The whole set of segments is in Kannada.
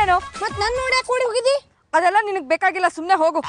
ಏನೋ ಮತ್ ನನ್ ನೋಡ್ಯಾಕ ಕೂಡಿ ಹೋಗಿದಿ ಅದೆಲ್ಲ ನಿನಗ್ ಬೇಕಾಗಿಲ್ಲ ಸುಮ್ನೆ ಹೋಗು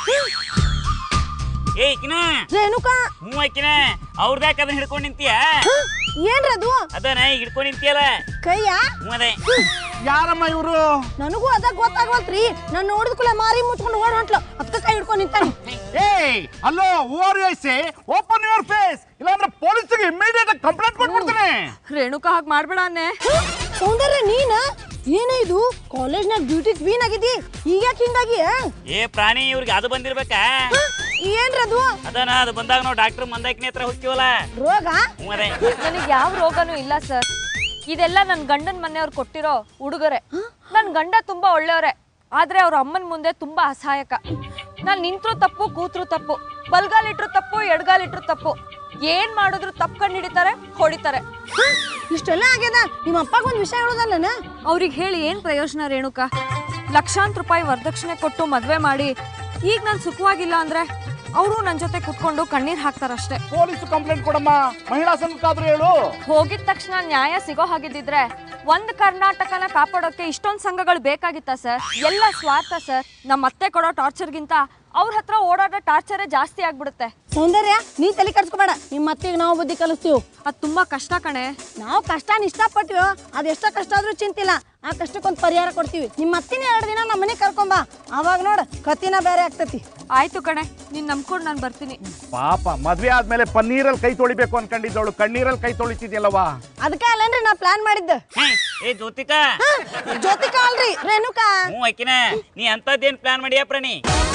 ಏ ಈಕಿನ ರೇಣುಕಾ ಹ್ಞೂ ಆಕಿನ ಅವ್ರದ್ಯಾಕ ಅದನ್ನ ಹಿಡ್ಕೊಂಡ್ ನಿಂತೀಯ ಏನ್ರದು ಅದನ್ನ ಈಗ ಹಿಡ್ಕೊಂಡ್ ನಿಂತಿಯಲ್ಲ ಕೈಯ ಹ್ಞೂ ಅದೇ ಯಾರಮ್ಮ ಇವರು ನನಗೂ ಅದ ಗೊತ್ತಾಗವಲ್ತ್ರಿ ನಾನ್ ನೋಡಿದ ಕೂಡಲೇ ಮಾರಿ ಮುಚ್ಕೊಂಡು ಓಡ್ ಹೊಂಟ್ಲ ಅದಕ್ಕ ಕೈ ಹಿಡ್ಕೊಂಡ್ ನಿಂತಾನಿ ಏಯ್ ಅಲ್ಲೋ over I see open your face ಇಲ್ಲಾಂದ್ರೆ ಪೊಲೀಸ್ಗೆ ಇಮಿಡಿಯೇಟ್ ಕಂಪ್ಲೇಂಟ್ ಮಾಡ್ಬಿಡ್ತೀನಿ ರೇಣುಕಾ ಹಾಗೆ ಮಾಡ್ಬೇಡ ಅನ್ನೆ ಸೌಂದರ್ಯ ನೀನ ಏನ ಇದು ಕಾಲೇಜ್ನಾಗ ಬ್ಯೂಟಿ ಕ್ವೀನ್ ಆಗಿದ್ದಿ ಈಗ ಯಾಕೆ ಹಿಂಗಾಗಿ ಆ? ಏ ಪ್ರಾಣಿ ಇವ್ರಿಗೆ ಅದು ಬಂದಿರ್ಬೇಕಾ ಏನ್ರದು ಅದನ್ನ ಅದು ಬಂದಾಗ ನಾವು ಡಾಕ್ಟರ್ ಮಂದಾಕಿನಿ ಹತ್ರ ಹೋಗ್ತೀವಲ್ಲ ರೋಗ ಹ್ಞೂ ಅದೇ ನನಗೆ ಯಾವ ರೋಗನೂ ಇಲ್ಲ ಸರ್ ಇದೆಲ್ಲ ನನ್ನ ಗಂಡನ ಮನೆಯವ್ರು ಕೊಟ್ಟಿರೋ ಉಡುಗೊರೆ ನನ್ನ ಗಂಡ ತುಂಬಾ ಒಳ್ಳೆಯವರೇ ಆದ್ರೆ ಅವ್ರ ಅಮ್ಮನ ಮುಂದೆ ತುಂಬಾ ಅಸಹಾಯಕ ನಾನು ನಿಂತ್ರು ತಪ್ಪು ಕೂತ್ರು ತಪ್ಪು ಬಲ್ಗಾಲಿಟ್ರು ತಪ್ಪು ಎಡ್ಗಾಲಿಟ್ರು ತಪ್ಪು ಏನ್ ಮಾಡಿದ್ರು ತಪ್ಪು ಕಂಡು ಹಿಡಿತಾರೆ ಹೊಡಿತಾರೆ ಇಷ್ಟೆಲ್ಲ ಆಗ್ಯದ ನಿಮ್ಮ ಅಪ್ಪಗ ಒಂದ್ ವಿಷಯ ಹೇಳೋದಲ್ಲನ ಅವ್ರಿಗೆ ಹೇಳಿ ಏನ್ ಪ್ರಯೋಜನ ರೇಣುಕಾ ಲಕ್ಷಾಂತರ ರೂಪಾಯಿ ವರದಕ್ಷಿಣೆ ಕೊಟ್ಟು ಮದ್ವೆ ಮಾಡಿ ಈಗ ನಾನು ಸುಖವಾಗಿಲ್ಲ ಅಂದ್ರೆ ಅವರು ನನ್ನ ಜೊತೆ ಕುತ್ಕೊಂಡು ಕಣ್ಣೀರ್ ಹಾಕ್ತಾರಷ್ಟೇ ಪೊಲೀಸ್ ಕಂಪ್ಲೇಂಟ್ ಕೊಡಮ್ಮ ಮಹಿಳಾ ಸಂಘಕ್ಕಾದ್ರೂ ಹೇಳು ಹೋಗಿದ ತಕ್ಷಣ ನ್ಯಾಯ ಸಿಗೋ ಹಾಗಿದ್ದಿದ್ರೆ ಒಂದ್ ಕರ್ನಾಟಕನ ಕಾಪಾಡೋಕೆ ಇಷ್ಟೊಂದ್ ಸಂಘಗಳು ಬೇಕಾಗಿತ್ತ ಸರ್ ಎಲ್ಲ ಸ್ವಾರ್ಥ ಸರ್ ನಮ್ಮ ಅತ್ತೆ ಕೊಡೋ ಟಾರ್ಚರ್ಗಿಂತ ಅವ್ರ ಹತ್ರ ಓಡಾಡೋ ಟಾರ್ಚರೇ ಜಾಸ್ತಿ ಆಗ್ಬಿಡುತ್ತೆ ಸೌಂದರ್ಯ ನೀ ತಲೆ ಕಟ್ಸ್ಕೊಬೇಡ ನಿಮ್ಮ ಅತ್ತಿಗೆ ನಾವು ಬುದ್ಧಿ ಕಲಿಸ್ತೀವಿ ಅದ್ ತುಂಬಾ ಕಷ್ಟ ಕಣೆ ನಾವು ಕಷ್ಟನ ಇಷ್ಟಪಟ್ಟಿವೋ ಅದ್ ಎಷ್ಟ ಕಷ್ಟ ಆದ್ರೂ ಚಿಂತಿಲ್ಲ ಆ ಕಷ್ಟಕ್ಕೊಂದು ಪರಿಹಾರ ಕೊಡ್ತೀವಿ ನಿಮ್ಮ ಅತ್ತಿನ ಎರಡು ದಿನ ನಮ್ಮ ಮನೆಗೆ ಕರ್ಕೊಂಬಾ ಅವಾಗ ನೋಡ ಕತ್ತಿನ ಬೇರೆ ಆಗ್ತತಿ ಆಯ್ತು ಕಣೆ ನೀನ್ ನಂಬ್ಕೊಂಡು ನಾನು ಬರ್ತೀನಿ ಪಾಪ ಮದ್ವೆ ಆದ್ಮೇಲೆ ಪನ್ನೀರಲ್ಲಿ ಕೈ ತೊಳಿಬೇಕು ಅನ್ಕೊಂಡಿದ್ದವಳು ಕಣ್ಣೀರಲ್ಲಿ ಕೈ ತೊಳಿತಿದ್ಯಲ್ಲವಾ ಅದಕ್ಕೆ ಅಲ್ಲೇನ್ರಿ ನಾ ಪ್ಲಾನ್ ಮಾಡಿದ್ದೆ ಹೇ, ಏ ಜ್ಯೋತಿಕಾ ಜ್ಯೋತಿಕಾ ಅಲ್ರಿ ರೇಣುಕಾ ಹ್ಞೂ ಆಕಿನ ನೀ ಅಂತದ್ದೇನ್ ಪ್ಲಾನ್ ಮಾಡಿಯಾ ಪ್ರಾಣಿ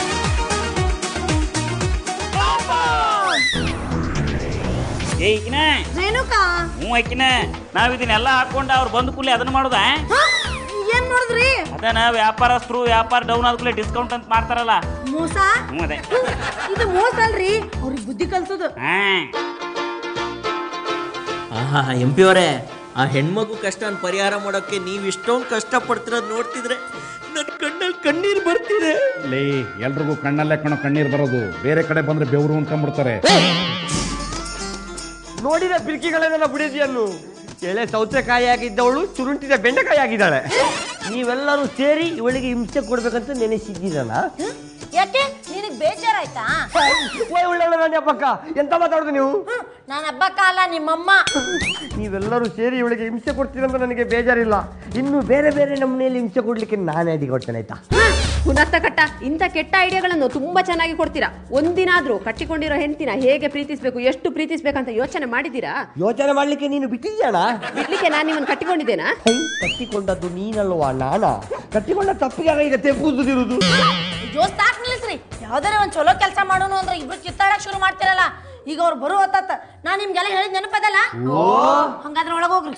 ಏ ಈಕಿನ ರೇಣುಕಾ ಹ್ಞೂ ಆಕಿನ ನಾವ್ ಇದನ್ನೆಲ್ಲ ಹಾಕೊಂಡು ಅವ್ರು ಬಂದ ಕೂಡಲೇ ಅದನ್ನ ಮಾಡುದಾ ಹ? ಏನ್ ನೋಡಿದ್ರಿ ಅದನ್ನ ವ್ಯಾಪಾರಸ್ಥರು ವ್ಯಾಪಾರ ಡೌನ್ ಆದ ಕೂಡಲೇ ಡಿಸ್ಕೌಂಟ್ ಅಂತ ಮಾಡ್ತಾರಲ್ಲ ಮೋಸ ಹ್ಞೂ ಅದೇ ಇದು ಮೋಸ ಅಲ್ರಿ ಅವ್ರಿಗೆ ಬುದ್ಧಿ ಕಲ್ಸೋದು ಹಾ ಆಹಾ ಎಂ ಪಿ ಅವರೇ ಆ ಹೆಣ್ಮಗು ಕಷ್ಟನ ಪರಿಹಾರ ಮಾಡೋಕ್ಕೆ ನೀವು ಇಷ್ಟೊಂದು ಕಷ್ಟ ಪಡ್ತಿರೋದು ನೋಡ್ತಿದ್ರೆ ನನ್ನ ಕಣ್ಣಲ್ಲಿ ಕಣ್ಣೀರು ಬರ್ತಿದೆ ಲೇ ಎಲ್ರಿಗೂ ಕಣ್ಣಲ್ಲೇ ಕಣೋ ಕಣ್ಣೀರ್ ಬರೋದು ಬೇರೆ ಕಡೆ ಬಂದ್ರೆ ಬೆವರು ಅನ್ಕೊಂಡ್ಬಿಡ್ತಾರೆ ನೋಡಿದ ಪಿರ್ಕಿಗಳೆಲ್ಲ ಬಿಡಿದಿಯನ್ನು ಎಳೆ ಸೌತೆಕಾಯಿ ಆಗಿದ್ದವಳು ಚುರುಂಟಿದ ಬೆಂಡೆಕಾಯಿ ಆಗಿದ್ದಾಳೆ ನೀವೆಲ್ಲರೂ ಸೇರಿ ಇವಳಿಗೆ ಹಿಂಸೆ ಕೊಡ್ಬೇಕಂತ ನೆನೆಸಿದ್ದೀರಲ್ಲ ಯಾಕೆ ನಿನಗ್ ಬೇಜಾರಾಯ್ತಾ ಓಯ್ ಒಳ್ಳೆ ನನ್ನ ಹಬ್ಬಕ್ಕ ಎಂತ ಮಾತಾಡೋದು ನೀವು ನಾನು ಹಬ್ಬಕ್ಕ ಅಲ್ಲ ನಿಮ್ಮಮ್ಮ ನೀವೆಲ್ಲರೂ ಸೇರಿ ಇವಳಿಗೆ ಹಿಂಸೆ ಕೊಡ್ತೀರಂತ ನನಗೆ ಬೇಜಾರಿಲ್ಲ ಇನ್ನು ಬೇರೆ ಬೇರೆ ನಮ್ಮನೆಯಲ್ಲಿ ಹಿಂಸೆ ಕೊಡ್ಲಿಕ್ಕೆ ನಾನೇ ಅಡಿ ಕೊಡ್ತೇನೆ ಆಯ್ತಾ ಪುನತ್ತ ಕಟ್ಟ ಇಂಥ ಕೆಟ್ಟ ಐಡಿಯಾಗಳನ್ನು ತುಂಬಾ ಚೆನ್ನಾಗಿ ಕೊಡ್ತೀರಾ ಒಂದಿನಾದ್ರೂ ಕಟ್ಟಿಕೊಂಡಿರೋ ಹೆಂಡತಿನ ಹೇಗೆ ಪ್ರೀತಿಸ್ಬೇಕು ಎಷ್ಟು ಪ್ರೀತಿಸ್ಬೇಕಂತ ಯೋಚನೆ ಮಾಡಿದ್ದೀರಾ ಯೋಚನೆ ಮಾಡ್ಲಿಕ್ಕೆ ನೀನು ಬಿಟ್ಟಿದ್ಯಾಣ ಬಿಡ್ಲಿಕ್ಕೆ ನಾನು ನಿಮ್ಮನ್ನು ಕಟ್ಟಿಕೊಂಡಿದ್ದೇನಾ ಕಟ್ಟಿಕೊಂಡದ್ದು ನೀನಲ್ವಾ ನಾನಾ ಕಟ್ಟಿಕೊಂಡ ತಪ್ಪಿಗೆ ಈಗ ತೆಪ್ಪುದಿರುವುದು ಜೋಸ್ ತಾಕ್ ನಿಲ್ಲಿಸ್ರಿ ಯಾವ್ದಾರ ಒಂದ್ ಚಲೋ ಕೆಲಸ ಮಾಡೋನು ಅಂದ್ರೆ ಇಬ್ರು ಕಿತ್ತಾಡಕ್ ಶುರು ಮಾಡ್ತಿರಲ್ಲ ಈಗ ಅವ್ರು ಬರೋ ಹೊತ್ತ ನಾನ್ ನಿಮ್ಗೆಲ್ಲ ಹೇಳಿದ್ ನೆನಪದಲ್ಲ ಹಂಗಾದ್ರೆ ಒಳಗ್ ಹೋಗ್ರಿ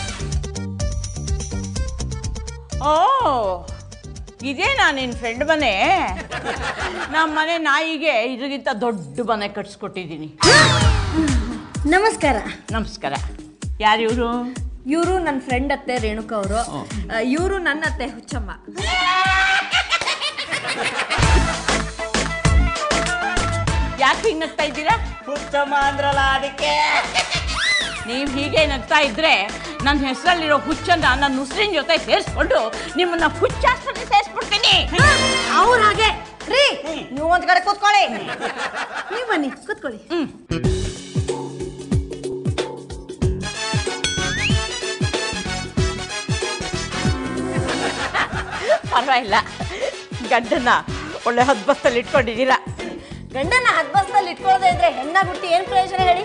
ಓ ಇದೇನಾ ನಿನ್ನ ಫ್ರೆಂಡ್ ಮನೆ ನಮ್ಮ ಮನೆ ನಾಯಿಗೆ ಇದಕ್ಕಿಂತ ದೊಡ್ಡ ಮನೆ ಕಟ್ಸ್ಕೊಟ್ಟಿದ್ದೀನಿ ನಮಸ್ಕಾರ ನಮಸ್ಕಾರ ಯಾರು ಇವರು ಇವರು ನನ್ನ ಫ್ರೆಂಡ್ ಅತ್ತೆ ರೇಣುಕಾ ಅವರು ಇವರು ನನ್ನ ಅತ್ತೆ ಹುಚ್ಚಮ್ಮ ಯಾಕೆ ಹಿಂಗೆ ನಗ್ತಾ ಇದ್ದೀರಾ ಹುಚ್ಚಮ್ಮ ಅಂದ್ರಲ್ಲ ಅದಕ್ಕೆ ನೀವು ಹೀಗೆ ನಗ್ತಾ ಇದ್ರೆ ನನ್ನ ಹೆಸರಲ್ಲಿರೋ ಹುಚ್ಚನ್ನ ನನ್ನ ಉಸಿರಿನ ಜೊತೆ ಸೇರಿಸ್ಕೊಂಡು ನಿಮ್ಮನ್ನ ಹುಚ್ಚಾಸ್ಪತ್ರೆ ಸೇರಿಸ್ಬಿಡ್ತೀನಿ ಅವ್ರ ಹಾಗೆ ರೀ ನೀವು ಒಂದ್ ಕಡೆ ಕೂತ್ಕೊಳ್ಳಿ ನೀವ್ ಬನ್ನಿ ಕೂತ್ಕೊಳ್ಳಿ ಪರವಾಗಿಲ್ಲ ಗಂಡನ್ನ ಒಳ್ಳೆ ಹದ್ಬಸ್ತಲ್ಲಿ ಇಟ್ಕೊಂಡಿದ್ದೀರಾ ಗಂಡನ ಹದ್ಬಸ್ನಲ್ಲಿ ಇಟ್ಕೊಳ್ಳದೆ ಇದ್ರೆ ಹೆಣ್ಣ ಬಿಟ್ಟು ಏನ್ ಪ್ರಯೋಜನ ಹೇಳಿ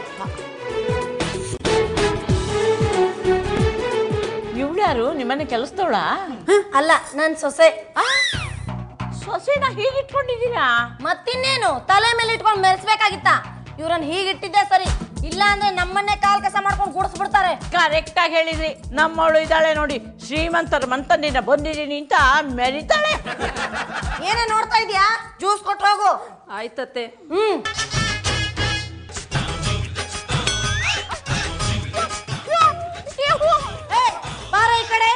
ಇವಳ್ಯಾರು ನಿಮ್ಮನೆ ಕೆಲಸದವಳ ಅಲ್ಲ ನನ್ ಸೊಸೆ ಸೊಸೆನ ಹೀಗೆ ಇಟ್ಕೊಂಡಿದ್ದೀರಾ ಮತ್ತಿನ್ನೇನು ತಲೆ ಮೇಲೆ ಇಟ್ಕೊಂಡು ಮೆರೆಸ್ಬೇಕಾಗಿತ್ತ ಇವ್ರನ್ನ ಹೀಗಿಟ್ಟಿದ್ದೆ ಸರಿ ಇಲ್ಲ ಅಂದ್ರೆ ನಮ್ಮನ್ನೇ ಕಾಲ್ ಕಸ ಮಾಡ್ಕೊಂಡು ಗುಡಿಸ್ಬಿಡ್ತಾರೆ ಕರೆಕ್ಟ್ ಆಗಿ ಹೇಳಿದ್ರಿ ನಮ್ಮವಳು ಇದ್ದಾಳೆ ನೋಡಿ ಶ್ರೀಮಂತರ ಮಂತನಿನ ಬಂದಿದ್ದೀನಿ ಅಂತ ಮೆರಿತಾಳೆ ಏನೇ ನೋಡ್ತಾ ಇದೀಯಾ ಜ್ಯೂಸ್ ಕೊಟ್ಟು ಹೋಗು ಆಯ್ತತ್ತೆ ಹ್ಮ್ ಏ, ಬಾರ ಈ ಕಡೆ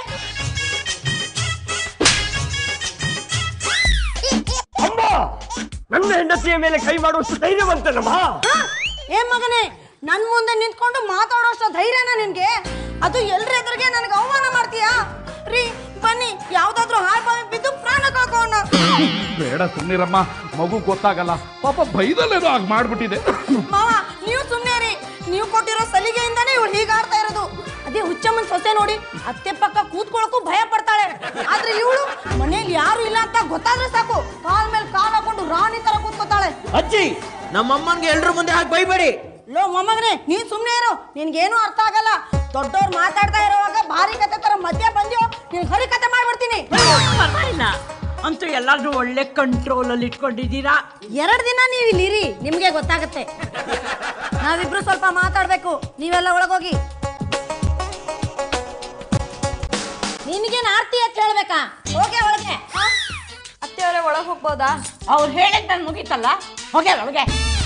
ಅಮ್ಮ ನನ್ನ ಹೆಂಡತಿಯ ಮೇಲೆ ಕೈ ಮಾಡುವಷ್ಟು ಧೈರ್ಯವಂತನಮ್ಮ ಹ? ಏನ್ ಮಗನೇ ನನ್ ಮುಂದೆ ನಿಂತ್ಕೊಂಡು ಮಾತಾಡೋಷ್ಟು ಧೈರ್ಯನ ನಿನ್ಗೆ ಅದು ಎಲ್ರ ಎದುರಿಗೆ ನನಗೆ ಅವಮಾನ ಮಾಡ್ತೀಯಾ ರೀ ಬನ್ನಿ ಯಾವ್ದಾದ್ರು ಹಾಳ್ ಬಾವಿ ಬಿದ್ದು ಪ್ರಾಣ ಕಳ್ಕೋಣ ಬೇಡ ಸುಮ್ಮನಿರಮ್ಮ ಮಗು ಗೊತ್ತಾಗಲ್ಲ ಪಾಪ ಬೈದಲ್ಲೇನೋ ಹಾಗೆ ಮಾಡ್ಬಿಟ್ಟಿದೆ ಮಾವ ನೀವು ಸುಮ್ಮನೆ ರೀ ನೀವು ಕೊಟ್ಟಿರೋ ಸಲಿಗೆಯಿಂದಾನೇ ಇವಳು ಹೀಗೆ ಆಡ್ತಾ ಇರೋದು ಅದೇ ಹುಚ್ಚಮ್ಮನ್ ಸೊಸೆ ನೋಡಿ ಅತ್ತೆ ಪಕ್ಕ ಕೂತ್ಕೊಳ್ಳೋಕು ಭಯ ಪಡ್ತಾಳೆ ಆದ್ರೆ ಇವಳು ಮನೇಲಿ ಯಾರು ಇಲ್ಲ ಅಂತ ಗೊತ್ತಾದ್ರೆ ಸಾಕು ಕಾಲ್ ಮೇಲೆ ಕಾಲ್ ಹಾಕೊಂಡು ರಾಣಿ ತರ ಕೂತ್ಕೋತಾಳೆ ಅಜ್ಜಿ ನಮ್ಮಮ್ಮನ್ಗೆ ಎಲ್ರ ಮುಂದೆ ಹಾಕಿ ಬೈಬೇಡಿ ಲೋ ಮೊಮ್ಮಗನೇ ನೀನ್ ಸುಮ್ನೆ ಇರು ನಿನ್ಗೇನು ಅರ್ಥ ಆಗಲ್ಲ ದೊಡ್ಡವ್ರು ಮಾತಾಡ್ತಾ ಇರುವಾಗ ಭಾರಿ ಕತೆ ತರ ಮಧ್ಯ ಬಂದ್ಯೋ ನೀನ್ ಹರಿ ಕತೆ ಮಾಡ್ಬಿಡ್ತೀನಿ ಪರವಾಗಿಲ್ಲ ಅಂತೂ ಎಲ್ಲಾದ್ರೂ ಒಳ್ಳೆ ಕಂಟ್ರೋಲಲ್ಲಿ ಇಟ್ಕೊಂಡಿದ್ದೀರಾ ಎರಡು ದಿನ ನೀವು ಇಲ್ಲಿ ಇರಿ ನಿಮ್ಗೆ ಗೊತ್ತಾಗತ್ತೆ ನಾವಿಬ್ರು ಸ್ವಲ್ಪ ಮಾತಾಡ್ಬೇಕು ನೀವೆಲ್ಲ ಒಳಗೋಗಿ ನಿನಗೇನು ಆರ್ತಿ ಅಂತ ಹೇಳ್ಬೇಕಾ ಹೋಗೆ ಒಳಗೆ ಅತ್ತೆಯವರೇ ಒಳಗೆ ಹೋಗ್ಬೋದಾ ಅವ್ರು ಹೇಳಿದ್ ನನ್ ಮುಗೀತಲ್ಲ ಹೋಗ್ಯಾರ ಒಳಗೆ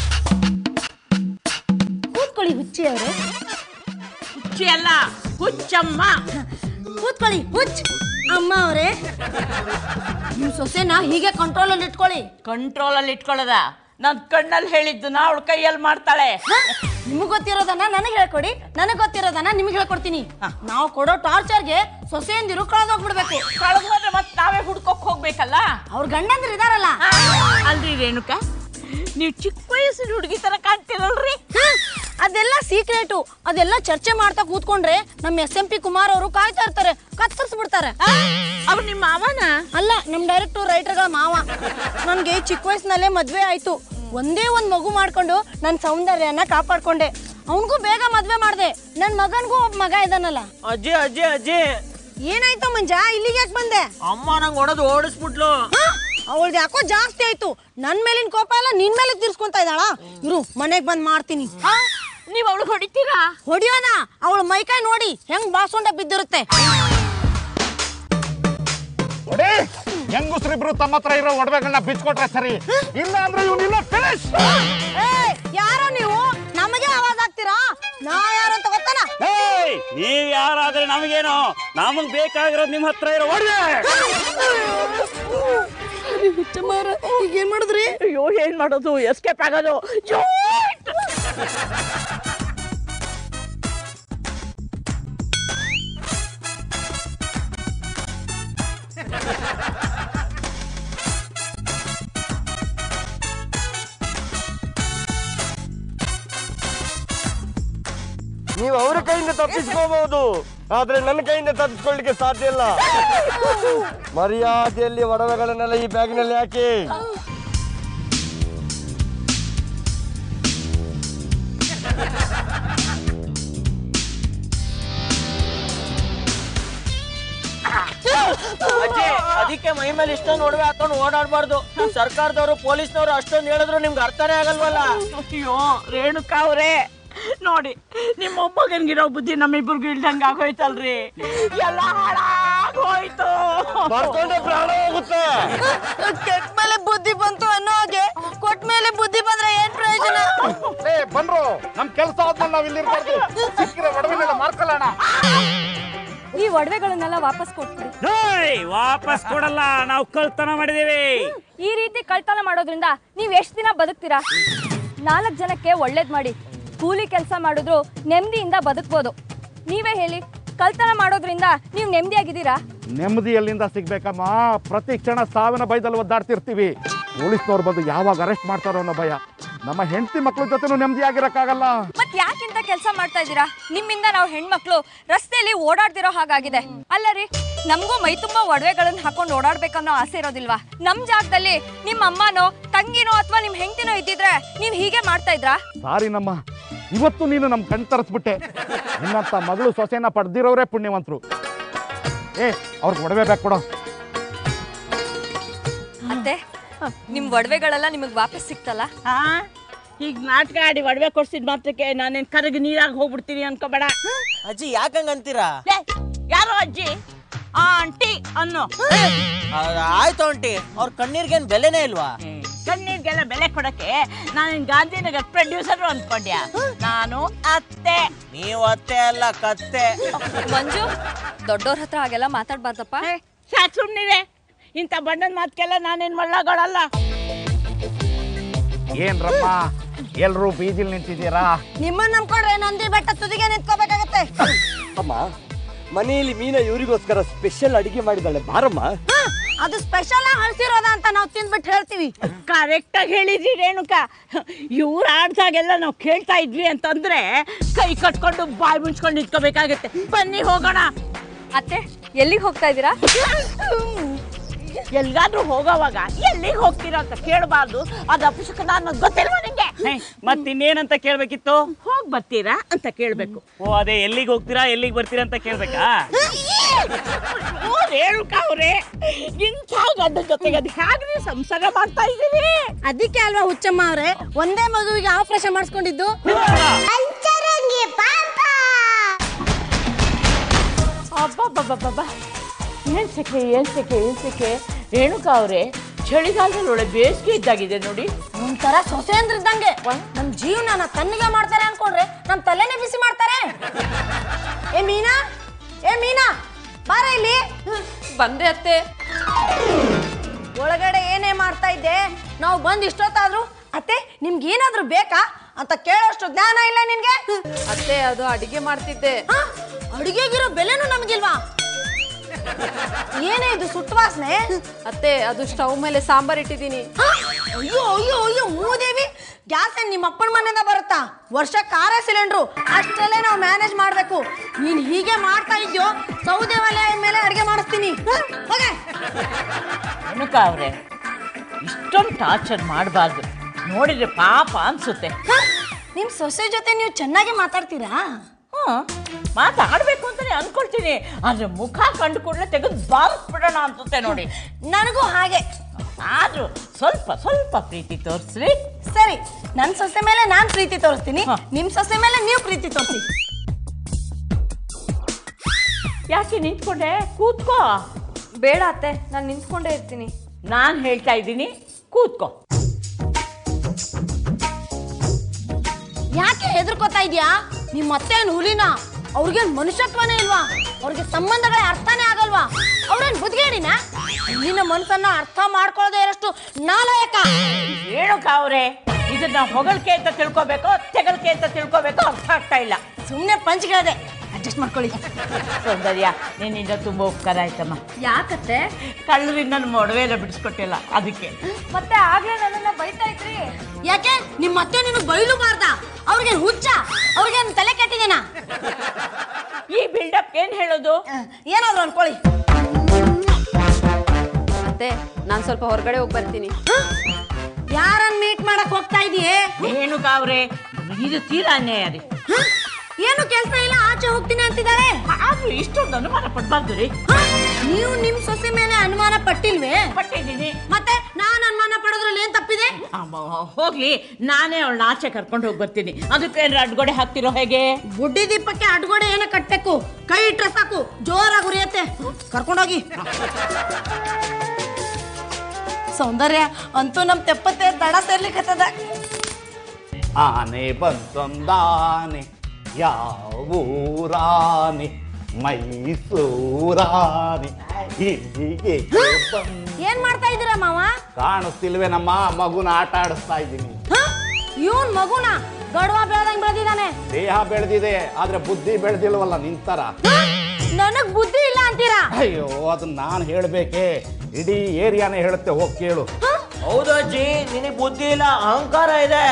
ಕೂತ್ಕೊಳ್ಳಿ ಹುಚ್ಚಿ ಅವರೇ ಹುಚ್ಚಿ ಅಲ್ಲ ಹುಚ್ಚಮ್ಮ ಕೂತ್ಕೊಳ್ಳಿ ಹುಚ್ಚ್ ಅಮ್ಮ ಅವರೇ ನಿಮ್ ಸೊಸೆನ ಹೀಗೆ ಕಂಟ್ರೋಲಲ್ಲಿ ಇಟ್ಕೊಳ್ಳಿ ಕಂಟ್ರೋಲಲ್ಲಿ ಇಟ್ಕೊಳ್ಳೋದ ನನ್ ಕಣ್ಣಲ್ಲಿ ಹೇಳಿದ್ದನ್ನ ಅವಳ ಕೈಯಲ್ಲಿ ಮಾಡ್ತಾಳೆ ನಿಮಗೆ ಗೊತ್ತಿರೋದನ್ನ ನನಗೆ ಹೇಳ್ಕೊಡಿ ನನಗೆ ಗೊತ್ತಿರೋದನ್ನ ನಿಮ್ಗೆ ಹೇಳ್ಕೊಡ್ತೀನಿ ನಾವು ಕೊಡೋ ಟಾರ್ಚರ್ಗೆ ಸೊಸೆಯಂದಿರು ಕಳೆದೋಗ್ಬಿಡ್ಬೇಕು ಕಳೆದು ಹೋದ್ರೆ ಮತ್ತೆ ನಾವೇ ಹುಡ್ಕೋಕ್ ಹೋಗ್ಬೇಕಲ್ಲ ಅವ್ರ ಗಂಡಂದ್ರು ಇದಾರಲ್ಲ ಆ, ಅಲ್ರಿ ರೇಣುಕ ನೀವು ಚಿಕ್ಕ ವಯಸ್ಸಿನ ಹುಡುಗಿ ತರ ಕಾಣ್ತಿರಲ್ರಿ ಹ್ಮ್, ಅದೆಲ್ಲ ಸೀಕ್ರೆಟು ಅದೆಲ್ಲ ಚರ್ಚೆ ಮಾಡ್ತಾ ಕೂತ್ಕೊಂಡ್ರೆ ನಮ್ಮ ಎಸ್ ಎಂ ಪಿ ಕುಮಾರ್ ಅವರು ಕಾಯ್ತಾ ಇರ್ತಾರೆ ಕತ್ತರಿಸ್ಬಿಡ್ತಾರೆ ಅವ್ರು ನಿಮ್ಮ ಮಾವನ ಅಲ್ಲ ನಮ್ಮ ಡೈರೆಕ್ಟರ್ ರೈಟರ್ಗಳ ಮಾವ ನನಗೆ ಚಿಕ್ಕ ವಯಸ್ಸಿನಲ್ಲೇ ಮದುವೆ ಆಯ್ತು ಒಂದೇ ಒಂದು ಮಗು ಮಾಡ್ಕೊಂಡು ನನ್ನ ಸೌಂದರ್ಯನ ಕಾಪಾಡ್ಕೊಂಡೆ ಅವನಿಗೂ ಬೇಗ ಮದುವೆ ಮಾಡಿದೆ ನನ್ನ ಮಗನಿಗೂ ಒಬ್ಬ ಮಗ ಇದ್ದಾನಲ್ಲ ಅಜ್ಜಿ ಅಜ್ಜಿ ಅಜ್ಜಿ ಏನಾಯ್ತು ಮಂಜ ಇಲ್ಲಿಗೆ ಯಾಕೆ ಬಂದೆ ಅಮ್ಮ ನಂಗೆ ಹೊಡೆದು ಓಡಿಸ್ಬಿಟ್ಲು ಅವಳ್ದು ಯಾಕೋ ಜಾಸ್ತಿ ಆಯ್ತು ನನ್ನ ಮೇಲಿನ ಕೋಪ ಎಲ್ಲ ನಿನ್ ಮೇಲೆ ತೀರ್ಸ್ಕೊಂತ ಇದ್ದಾಳ ಇರು ಮನೆಗೆ ಬಂದ್ ಮಾಡ್ತೀನಿ ನೀವು ಅವಳು ಹೊಡಿತೀರಾ ಹೊಡಿಯೋಣ ಅವಳ ಮೈಕೈ ನೋಡಿ ಹೆಂಗ್ ಬಾಸೊಂಡ ಬಿದ್ದಿರುತ್ತೆ ನೋಡಿ ಹೆಂಗುಸ್ರಿಬ್ರು ತಮ್ಮ ಹತ್ರ ಇರೋ ಒಡವೆಗಳನ್ನ ಬಿಚ್ಕೊಟ್ರೆ ಸರಿ ಇಲ್ಲ ಅಂದ್ರೆ ಇವನಿಲ್ಲ ಫಿನಿಶ್ ಏಯ್, ಯಾರೋ ನೀವು ನಮಗೆ ಆವಾಜ್ ಆಗ್ತೀರಾ ನಾ ಯಾರು ಅಂತ ಗೊತ್ತಾನ ಏಯ್ ನೀವ್ ಯಾರಾದ್ರೆ ನಮಗೇನು ನಮಗ್ ಬೇಕಾಗಿರೋದು ನಿಮ್ ಹತ್ರ ಇರೋ ಒಡವೆ ಈಗ ಏನ್ ಮಾಡಿದ್ರಿ ಅಯ್ಯೋ ಏನ್ ಮಾಡೋದು ಎಸ್ಕೇಪ್ ಆಗೋದು ನೀವು ಅವ್ರ ಕೈಯಿಂದ ತಪ್ಪಿಸ್ಕೋಬಹುದು ಆದ್ರೆ ನನ್ನ ಕೈಯಿಂದ ತಪ್ಪಿಸ್ಕೊಳ್ಳಿಕ್ಕೆ ಸಾಧ್ಯ ಇಲ್ಲ ಮರ್ಯಾದೆಯಲ್ಲಿ ಒಡವೆಗಳನ್ನೆಲ್ಲ ಈ ಬ್ಯಾಗ್ನಲ್ಲಿ ಹಾಕಿ ಅಜ್ಜಿ ಅದಕ್ಕೆ ಮೈ ಮೇಲೆ ಇಷ್ಟೊಂದು ಒಡವೆ ಹಾಕೊಂಡು ಓಡಾಡಬಾರ್ದು ಸರ್ಕಾರದವರು ಪೊಲೀಸ್ನವರು ಅಷ್ಟೊಂದು ಹೇಳಿದ್ರು ನಿಮ್ಗೆ ಅರ್ಥನೇ ಆಗಲ್ವಲ್ಲ ಅಯ್ಯೋ ರೇಣುಕಾ ಅವ್ರೆ ನೋಡಿ ನಿಮ್ಮ ಮೊಮ್ಮಗನ್ಗಿರೋ ಬುದ್ಧಿ ನಮ್ಮಿಬ್ಬರಿಗೂ ಇಲ್ದಂಗ ಆಗೋಯ್ತಲ್ರಿ ಎಲ್ಲ ಹಾಳಾಗೋಯ್ತು ಬರ್ಕೊಂಡ್ರೆ ಪ್ರಾಣ ಹೋಗುತ್ತೆ ಕೆಟ್ಟ ಮೇಲೆ ಬುದ್ಧಿ ಬಂತು ಅನ್ನೋ ಹಾಗೆ ಕೊಟ್ಟ ಮೇಲೆ ಬುದ್ಧಿ ಬಂದ್ರೆ ಏನ್ ಪ್ರಯೋಜನ ಏ ಬನ್ರು ನಮ್ ಕೆಲಸ ಆದ್ಮೇಲೆ ನಾವ್ ಇಲ್ಲಿ ಇರ್ಬಾರ್ದು ಸಿಕ್ಕಿರೋ ಒಡವೆನೆಲ್ಲ ಮಾರ್ಕೊಳ್ಳೋಣ ಈ ಒಡವೆಗಳನ್ನೆಲ್ಲ ವಾಪಸ್ ಕೊಟ್ಬಿಡಿ ಏಯ್ ವಾಪಸ್ ಕೊಡಲ್ಲ ನಾವು ಕಳ್ತನ ಮಾಡಿದೀವಿ ಈ ರೀತಿ ಕಳ್ತನ ಮಾಡೋದ್ರಿಂದ ನೀವ್ ಎಷ್ಟ್ ದಿನ ಬದುಕ್ತೀರಾ ನಾಲ್ಕು ಜನಕ್ಕೆ ಒಳ್ಳೇದ್ ಮಾಡಿ ಕೂಲಿ ಕೆಲಸ ಮಾಡಿದ್ರು ನೆಮ್ಮದಿಯಿಂದ ಬದುಕ್ಬೋದು ನೀವೇ ಹೇಳಿ ಕಳ್ತನ ಮಾಡೋದ್ರಿಂದ ನೀವು ನೆಮ್ಮದಿಯಾಗಿದ್ದೀರಾ ನೆಮ್ಮದಿ ಎಲ್ಲಿಂದ ಸಿಗ್ಬೇಕಮ್ಮ ಪ್ರತಿ ಕ್ಷಣ ಸಾವಿನ ಭಯದಲ್ಲಿ ಒದ್ದಾಡ್ತಿರ್ತೀವಿ ಪೊಲೀಸ್ನವ್ರು ಬಂದು ಯಾವಾಗ ಅರೆಸ್ಟ್ ಮಾಡ್ತಾರೋ ಅನ್ನೋ ಭಯ ನಮ್ಮ ಹೆಂಡತಿ ಮಕ್ಳ ಜೊತೆನೂ ನೆಮ್ಮದಿ ಆಗಿರಕ್ಕಾಗಲ್ಲ ಮತ್ ಯಾಕಿಂತ ಕೆಲಸ ಮಾಡ್ತಾ ಇದ್ದೀರಾ ನಿಮ್ಮಿಂದ ನಾವು ಹೆಣ್ಮಕ್ಳು ರಸ್ತೆಯಲ್ಲಿ ಓಡಾಡ್ತಿರೋ ಹಾಗಾಗಿದೆ ಅಲ್ಲ ರೀ ನಮಗೂ ಮೈ ತುಂಬಾ ಒಡವೆಗಳನ್ನ ಹಾಕೊಂಡು ಓಡಾಡ್ಬೇಕನ್ನೋ ಆಸೆ ಇರೋದಿಲ್ವಾ ನಮ್ ಜಾಗದಲ್ಲಿ ನಿಮ್ಮ ಅಮ್ಮನೋ ತಂಗಿನೋ ಅಥವಾ ನಿಮ್ ಹೆಂಡತಿನೋ ಇದ್ದಿದ್ರೆ ನೀವ್ ಹೀಗೆ ಮಾಡ್ತಾ ಇದ್ರಾ ಸಾರಿ ನಮ್ಮ ಇವತ್ತು ನೀನು ನಮ್ ಕಣ್ ತರಿಸ್ಬಿಟ್ಟೆ ನಿನ್ನಂತ ಮಗಳು ಸೊಸೆನ ಪಡೆದಿರೋರೇ ಪುಣ್ಯವಂತರು ಏ ಅವ್ರಿಗೆ ಒಡವೆ ಬೇಕು ಕೊಡೋ ಅತ್ತೆ ನಿಮ್ ಒಡವೆಗಳೆಲ್ಲ ನಿಮಗ್ ವಾಪಸ್ ಸಿಕ್ತಲ್ಲ ಹಾ ಈಗ ನಾಟಕ ಆಡಿ ಒಡವೆ ಕೊಡ್ಸಿದ್ ಮಾತ್ರಕ್ಕೆ ನಾನೇನ್ ಕರಗಿ ನೀರಾಗಿ ಹೋಗ್ಬಿಡ್ತೀನಿ ಅನ್ಕೋಬೇಡ ಅಜ್ಜಿ ಯಾಕಂಗ್ ಅಂತೀರಾ ಲೇ, ಯಾರೋ ಅಜ್ಜಿ ಆ ಆಂಟಿ ಅನ್ನೋ ಅದ್ ಆಯ್ತು ಆಂಟಿ ಅವ್ರ ಕಣ್ಣೀರ್ಗೇನ್ ಬೆಲೆನೇ ಇಲ್ವಾ ಕಣ್ಣೀರ್ಗೆಲ್ಲ ಬೆಲೆ ಕೊಡಕ್ಕೆ ನಾನೇನ್ ಗಾಂಧಿನಗರ್ ಪ್ರೊಡ್ಯೂಸರ್ ಅನ್ಕೊಂಡ್ಯಾ ನಾನು ಅತ್ತೆ ನೀವು ಅತ್ತೆ ಅಲ್ಲ ಕತ್ತೆ ಮಂಜು ದೊಡ್ಡವ್ರ ಹತ್ರ ಹಾಗೆಲ್ಲ ಮಾತಾಡ್ಬಾರ್ದಪ್ಪ ಸಾಕ್ ಸುಮ್ನಿವೆ ಇಂಥ ಬಣ್ಣದ ಮಾತ್ಕೆಲ್ಲ ನಾನೇನ್ ಮಳ್ಳಗಳಲ್ಲ ಏನ್ರಮ್ಮ ಎಲ್ರೂ ಬೀದಿಲ್ ನಿಂತಿದ್ದೀರಾ ನಿಮ್ಮನ್ನ ನಂಬ್ಕೊಂಡ್ರೆ ನಂದಿ ಬೆಟ್ಟ ತುದಿಗೆ ನಿಂತ್ಕೋಬೇಕಾಗತ್ತೆ ಅಮ್ಮ ಮನೆಯಲ್ಲಿ ಮೀನಾ ಇವರಿಗೋಸ್ಕರ ಸ್ಪೆಷಲ್ ಅಡಿಗೆ ಮಾಡಿದಾಳೆ ಬಾರಮ್ಮ ಹ, ಅದು ಸ್ಪೆಷಲ್ ಹಳ್ಸಿರೋದ ಅಂತ ನಾವು ತಿಂದ್ಬಿಟ್ಟು ಹೇಳ್ತೀವಿ ಕರೆಕ್ಟಾಗಿ ಹೇಳಿದ್ರಿ ರೇಣುಕಾ ಇವ್ರು ಆಡ್ದಾಗೆಲ್ಲ ನಾವು ಕೇಳ್ತಾ ಇದ್ವಿ ಅಂತಂದ್ರೆ ಕೈ ಕಟ್ಕೊಂಡು ಬಾಯಿ ಮುಚ್ಕೊಂಡು ನಿಂತ್ಕೋಬೇಕಾಗತ್ತೆ ಬನ್ನಿ ಹೋಗೋಣ ಅತ್ತೆ ಎಲ್ಲಿಗೆ ಹೋಗ್ತಾ ಇದ್ದೀರಾ ಎಲ್ಗಾದ್ರೂ ಹೋಗೋವಾಗ ಎಲ್ಲಿಗೆ ಹೋಗ್ತೀರಾ ಅಂತ ಕೇಳಬಾರ್ದು ಅದು ಅಪಶಕ ನಾನು ಗೊತ್ತಿಲ್ವ ನಿಂಗೆ ಮತ್ತಿನ್ನೇನಂತ ಕೇಳ್ಬೇಕಿತ್ತು ಹೋಗಿ ಬರ್ತೀರಾ ಅಂತ ಕೇಳಬೇಕು ಓ ಅದೇ ಎಲ್ಲಿಗೆ ಹೋಗ್ತೀರಾ ಎಲ್ಲಿಗೆ ಬರ್ತೀರಾ ಅಂತ ಕೇಳ್ಬೇಕಾ ಓ ರೇಣುಕಾ ಅವರೇ ಇಂಥ ಗಂಡ ಜೊತೆಗೆ ಅದು ಹೇಗೆ ನೀವು ಸಂಸಾರ ಮಾಡ್ತಾ ಇದ್ದೀರಿ ಅದಕ್ಕೆ ಅಲ್ವಾ ಹುಚ್ಚಮ್ಮ ಅವ್ರೆ ಒಂದೇ ಮಗುವಿಗೆ ಆಪರೇಷನ್ ಮಾಡಿಸ್ಕೊಂಡಿದ್ದು ಅಬ್ಬಬ್ಬಬ್ಬಬ್ಬ ಏನ್ ಸೆಕೆ ಏನ್ ಸೆಕೆ ಏನ್ ಸೆಕೆ ರೇಣುಕಾ ಅವರೇ ಚಳಿಗಾಲದಲ್ಲಿ ಒಳ್ಳೆ ಬೇಸಿಗೆ ಇದ್ದಾಗಿದೆ ನೋಡಿ ಒಂಥರ ಸೊಸೆಂದ್ರ ಇದ್ದಂಗೆ ನಮ್ ಜೀವನ ತನ್ನಿಗೆ ಮಾಡ್ತಾರೆ ಅನ್ಕೊಂಡ್ರೆ ನಮ್ ತಲೆನೇ ಬಿಸಿ ಮಾಡ್ತಾರೆ ಏ ಮೀನಾ ಏ ಮೀನಾ ಬಾರ ಇಲ್ಲಿ ಬಂದೆ ಅತ್ತೆ ಒಳಗಡೆ ಏನೇ ಮಾಡ್ತಾ ಇದ್ದೆ ನಾವು ಬಂದ್ ಇಷ್ಟೊತ್ತಾದ್ರು ಅತ್ತೆ ನಿಮ್ಗೆ ಏನಾದ್ರೂ ಬೇಕಾ ಅಂತ ಕೇಳೋಷ್ಟು ಜ್ಞಾನ ಇಲ್ಲ ನಿನ್ಗೆ ಅತ್ತೆ ಅದು ಅಡಿಗೆ ಮಾಡ್ತಿದ್ದೆ ಹ? ಅಡುಗೆಗಿರೋ ಬೆಲೆನೂ ನಮಗಿಲ್ವಾ ಏನೇ ಇದು ಸುಟ್ಟು ವಾಸನೆ ಅತ್ತೆ ಅದು ಸ್ಟವ್ ಮೇಲೆ ಸಾಂಬಾರ್ ಇಟ್ಟಿದ್ದೀನಿ ಹ? ಅಯ್ಯೋ ಅಯ್ಯೋ ಅಯ್ಯೋ ಮೂದೇವಿ ಗ್ಯಾಸ್ ಏನ್ ನಿಮ್ಮ ಅಪ್ಪನ ಮನೆಯಿಂದ ಬರುತ್ತಾ ವರ್ಷಕ್ಕೆ ಆರೇ ಸಿಲಿಂಡ್ರು ಅಷ್ಟರಲ್ಲೇ ನಾವು ಮ್ಯಾನೇಜ್ ಮಾಡಬೇಕು ನೀನ್ ಹೀಗೆ ಮಾಡ್ತಾ ಇದ್ಯೋ ಸೌದೆ ಒಲೆ ಮೇಲೆ ಅಡುಗೆ ಮಾಡಿಸ್ತೀನಿ ಹ? ಹೋಗೆ ರೇಣುಕಾ ಅವರೇ ಇಷ್ಟೊಂದು ಟಾರ್ಚರ್ ಮಾಡಬಾರ್ದು ನೋಡಿದ್ರೆ ಪಾಪ ಅನ್ಸುತ್ತೆ ಹ? ನಿಮ್ ಸೊಸೆ ಜೊತೆ ನೀವು ಚೆನ್ನಾಗಿ ಮಾತಾಡ್ತೀರಾ ಹ್ಮ್ ಮಾತಾಡ್ಬೇಕು ಅಂತಾನೆ ಅನ್ಕೊಳ್ತೀನಿ ಆದ್ರೆ ಮುಖ ಕಂಡು ಕೂಡಲೇ ತೆಗೆದು ಬಾರಿಸ್ಬಿಡೋಣ ಅನ್ಸುತ್ತೆ ನೋಡಿ ನನಗೂ ಹಾಗೆ ಆದ್ರೂ ಸ್ವಲ್ಪ ಸ್ವಲ್ಪ ಪ್ರೀತಿ ತೋರಿಸ್ರಿ ಸರಿ ನನ್ನ ಸೊಸೆ ಮೇಲೆ ನಾನ್ ಪ್ರೀತಿ ತೋರಿಸ್ತೀನಿ ಹ. ನಿಮ್ ಸೊಸೆ ಮೇಲೆ ನೀವು ಪ್ರೀತಿ ತೋರಿಸಿ ಯಾಕೆ ನಿಂತ್ಕೊಂಡೆ ಕೂತ್ಕೋ ಬೇಡ ಅತ್ತೆ ನಾನು ನಿಂತ್ಕೊಂಡೇ ಇರ್ತೀನಿ ನಾನು ಹೇಳ್ತಾ ಇದ್ದೀನಿ ಕೂತ್ಕೋ ಯಾಕೆ ಹೆದರ್ಕೋತಾ ಇದೀಯಾ ನಿಮ್ಮ ಅತ್ತೆ ಏನ್ ಹುಲಿನ ಅವ್ರಿಗೇನ್ ಮನುಷ್ಯತ್ವನೇ ಇಲ್ವಾ ಅವ್ರಿಗೆ ಸಂಬಂಧಗಳೇ ಅರ್ಥನೇ ಆಗಲ್ವಾ ಅವ್ರೇನ್ ಬುದ್ಧಿಗೇಡಿನ ಇಲ್ಲಿನ ಮನಸ್ಸನ್ನ ಅರ್ಥ ಮಾಡ್ಕೊಳ್ಳೋದೇ ಇರಷ್ಟು ನಾಲಾಯಕ ರೇಣುಕಾ ಅವರೇ ಇದನ್ನ ಹೊಗಳಿಕೆ ಅಂತ ತಿಳ್ಕೊಬೇಕೋ ತೆಗಲ್ಕೆ ಅಂತ ತಿಳ್ಕೊಬೇಕೋ ಅರ್ಥ ಆಗ್ತಾ ಇಲ್ಲ ಸುಮ್ನೆ ಪಂಚ್ಗಳದೆ ಅಡ್ಜಸ್ಟ್ ಮಾಡ್ಕೊಳ್ಳಿ ಸೌಂದರ್ಯ ನಿನ್ನಿಂದ ತುಂಬ ಉಪಕಾರ ಆಯ್ತಮ್ಮ ಯಾಕತ್ತೆ ಕಳ್ಳರಿಂದ ನನ್ನ ಮೊಡವೆಲ್ಲ ಬಿಡಿಸ್ಕೊಟ್ಟಿಲ್ಲ ಅದಕ್ಕೆ ಮತ್ತೆ ಆಗ್ಲೇ ನನ್ನನ್ನ ಬೈತಾ ಇದ್ರಿ ಯಾಕೆ ನಿಮ್ಮ ಅತ್ತೆ ನಿನಗೆ ಬೈಲುಬಾರ್ದ ಅವ್ರಿಗೇನ್ ಹುಚ್ಚ ಅವ್ರಿಗೇನ್ ತಲೆ ಕೆಟ್ಟಿದೇನಾ ಈ ಬಿಲ್ಡಪ್ ಏನ್ ಹೇಳೋದು ಏನಾದ್ರು ಅನ್ಕೊಳ್ಳಿ ಅತ್ತೆ ನಾನು ಸ್ವಲ್ಪ ಹೊರಗಡೆ ಹೋಗಿ ಬರ್ತೀನಿ ಯಾರನ್ನ ಮೀಟ್ ಮಾಡಕ್ ಹೋಗ್ತಾ ಇದೀಯೇ ರೇಣುಕಾ ಅವರೇ ಇದು ತೀರಾ ಅನ್ಯಾಯ ರೀ ಹ? ಏನು ಕೆಲಸ ಇಲ್ಲ ಆಚೆ ಹೋಗ್ತೀನಿ ಅಂತಿದ್ದಾರೆ ಆದ್ರೂ ಇಷ್ಟೊಂದು ಅನುಮಾನ ಪಡ್ಬಾರ್ದು ರೀ ಹ? ನೀವು ನಿಮ್ ಸೊಸೆ ಮೇಲೆ ಅನುಮಾನ ಪಟ್ಟಿಲ್ವೇ ಪಟ್ಟಿದ್ದೀನಿ ಮತ್ತೆ ನಾನ್ ಅನುಮಾನ ಪಡೋದ್ರಲ್ಲಿ ಏನ್ ತಪ್ಪಿದೆ ಅಮ್ಮ, ಹೋಗ್ಲಿ ನಾನೇ ಅವಳನ್ನ ಆಚೆ ಕರ್ಕೊಂಡು ಹೋಗಿ ಬರ್ತೀನಿ ಅದಕ್ಕೆ ಏನ್ರ ಅಡ್ಗೊಡೆ ಹಾಕ್ತಿರೋ ಹೇಗೆ ಬುಡ್ಡಿ ದೀಪಕ್ಕೆ ಅಡ್ಗೋಡೆ ಏನ ಕಟ್ಟಬೇಕು ಕೈ ಇಟ್ರೆ ಸಾಕು ಜೋರಾಗಿ ಉರಿಯತ್ತೆ ಕರ್ಕೊಂಡೋಗಿ ಸೌಂದರ್ಯ ಅಂತೂ ನಮ್ ತೆಪ್ಪತ್ತೆ ದಡ ಸೇರ್ಲಿಕ್ಕತ್ತದ ಆನೆ ಬಂತೊಂದಾನೆ ಯಾವೂರಾನೆ ಮೈಸೂರಾನೆ ಇಲ್ಲಿಗೆ ಬಂದ್- ಏನ್ ಮಾಡ್ತಾ ಇದೀರ ಮಾವ ಕಾಣಿಸ್ತಿಲ್ವೇ ನಮ್ಮ ಮಗುನ ಆಟ ಆಡಿಸ್ತಾ ಇದ್ದೀನಿ ಹ? ಇವನ್ ಮಗುನ ಗಡ್ವ ಬೆಳ್ದಂಗ್ ಬೆಳೆದಿದ್ದಾನೆ ದೇಹ ಬೆಳೆದಿದೆ ಆದ್ರೆ ಬುದ್ಧಿ ಬೆಳೆದಿಲ್ವಲ್ಲ ನಿಂತರ ನನಗ್ ಬುದ್ಧಿ ಇಲ್ಲ ಅಂತೀರಾ ಅಯ್ಯೋ ಅದನ್ನ ನಾನು ಹೇಳ್ಬೇಕೆ ಇಡೀ ಏರಿಯಾನೇ ಹೇಳುತ್ತೆ ಹೋಗಿ ಕೇಳು ಹೌದಜ್ಜಿ ನಿನಗೆ ಬುದ್ಧಿ ಇಲ್ಲ ಅಹಂಕಾರ ಇದೆ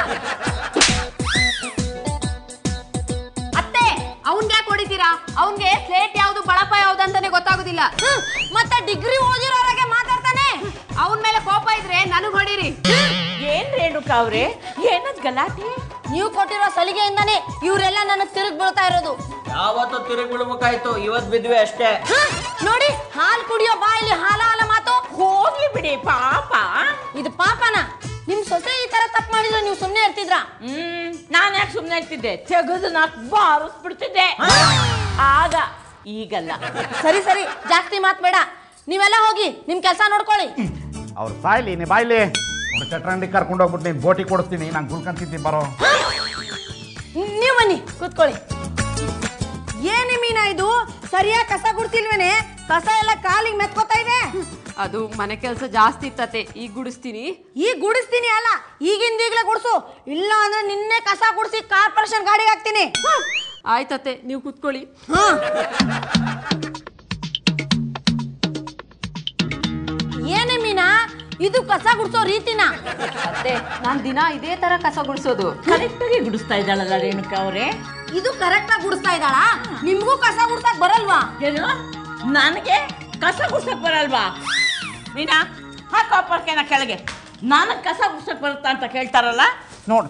ಅತ್ತೆ ಅವನ್ಗೆ ಯಾಕೆ ಹೊಡಿತೀರಾ ಅವನ್ಗೆ ಸ್ಲೇಟ್ ಯಾವ್ದು ಬಳಪ ಯಾವ್ದು ಅಂತಾನೆ ಗೊತ್ತಾಗೋದಿಲ್ಲ ಹ್ಮ್. ಮತ್ತೆ ಡಿಗ್ರಿ ಓದಿರೋರಾಗೆ ಮಾತಾಡ್ತಾನೆ ಅವನ ಮೇಲೆ ಕೋಪ ಇದ್ರೆ ನನಗ್ ಹೊಡೀರಿ ಏನ್ ರೇಣುಕಾ ಅವ್ರೆ ಏನದ್ ಗಲಾಟೆ ನೀವು ಕೊಟ್ಟಿರೋ ಸಲಿಗೆಯಿಂದಾನೇ ಇವರೆಲ್ಲ ನನಗ್ ತಿರುಗಿ ಬೀಳ್ತಾ ಇರೋದು ಯಾವತ್ತೂ ತಿರುಗಿ ಬಿಡ್ಬೇಕಾಯ್ತು ಇವತ್ತು ಬಿದ್ವಿ ಅಷ್ಟೇ ಹ? ನೋಡಿ ಹಾಲು ಕುಡಿಯೋ ಬಾಯಲ್ಲಿ ಹಾಲ ಹಾಲ ಮಾತು ಹೋಗ್ಲಿ ಬಿಡಿ ಪಾಪ ಇದು ಪಾಪನ ನಿಮ್ ಸೊಸೆ ಈ ತರ ತಪ್ಪು ಮಾಡಿದ್ರೆ ನೀವು ಸುಮ್ನೆ ಇರ್ತಿದ್ರಾ ಹ್ಮ್ ನಾನ್ ಯಾಕೆ ಸುಮ್ಮನೆ ಇರ್ತಿದ್ದೆ ತೆಗೆದು ನಾಕ್ ಬಾರಿಸ್ಬಿಡ್ತಿದ್ದೆ ಆಗ ಈಗಲ್ಲ ಸರಿ ಸರಿ ಜಾಸ್ತಿ ಮಾತ್ ಬೇಡ ನೀವೆಲ್ಲ ಹೋಗಿ ನಿಮ್ ಕೆಲಸ ನೋಡ್ಕೊಳ್ಳಿ ಅವ್ರು ಸಾಯ್ಲಿ ನೀ ಬಾಯ್ಲಿ ಅವ್ನು ಚಟ್ರಂಡಿ ಕರ್ಕೊಂಡು ಹೋಗ್ಬಿಟ್ಟು ನೀನು ಬೋಟಿ ಕೊಡಿಸ್ತೀನಿ ನಾನು ಗುಲ್ಕಂತಿದ್ದೀನಿ ಬರೋ ನೀವು ಬನ್ನಿ ಕೂತ್ಕೊಳ್ಳಿ ಏನೇ ಮೀನ ಇದು ಸರಿಯಾಗಿ ಕಸ ಗುಡ್ತಿಲ್ವೇನೆ ಕಸ ಎಲ್ಲ ಕಾಲಿಗೆ ಮೆತ್ಕೋತಾ ಇದೆ ಅದು ಮನೆ ಕೆಲಸ ಜಾಸ್ತಿ ಇತ್ತತೆ ಈಗ ಗುಡಿಸ್ತೀನಿ ಈಗ ಗುಡಿಸ್ತೀನಿ ಅಲ್ಲ ಈಗಿಂದ ಈಗಲೇ ಗುಡ್ಸು ಇಲ್ಲ ಅಂದ್ರೆ ನಿನ್ನೆ ಕಸ ಗುಡಿಸಿ ಕಾರ್ಪೊರೇಷನ್ ಗಾಡಿಗೆ ಹಾಕ್ತೀನಿ ಆಯ್ತತ್ತೆ ನೀವು ಕುತ್ಕೊಳ್ಳಿ ಹಾ ಏನೇ ಮೀನಾ ಇದು ಕಸ ಗುಡ್ಸೋ ರೀತಿನ ಅತ್ತೆ ನಾನ್ ದಿನ ಇದೇ ತರ ಕಸ ಗುಡಿಸೋದು ಕರೆಕ್ಟಾಗಿ ಗುಡಿಸ್ತಾ ಇದ್ದಾಳಲ್ಲ ರೇಣುಕಾ ಅವರೇ ಇದು ಕರೆಕ್ಟ್ ಆಗಿ ಗುಡಿಸ್ತಾ ಇದ್ದಾಳ ನಿಮ್ಗೂ ಕಸ ಗುಡ್ಸಕ್ ಬರಲ್ವಾ ಏನು ನನಗೆ ಕಸ ಗುಡ್ಸಕ್ ಬರಲ್ವಾ ಮೀನಾ ಹಾಕೋ ಪರ್ಕೆನ ಕೆಳಗೆ ನನಗೆ ಕಸ ಗುಡ್ಸಕ್ ಬರುತ್ತಾ ಅಂತ ಕೇಳ್ತಾರಲ್ಲ ನೋಡು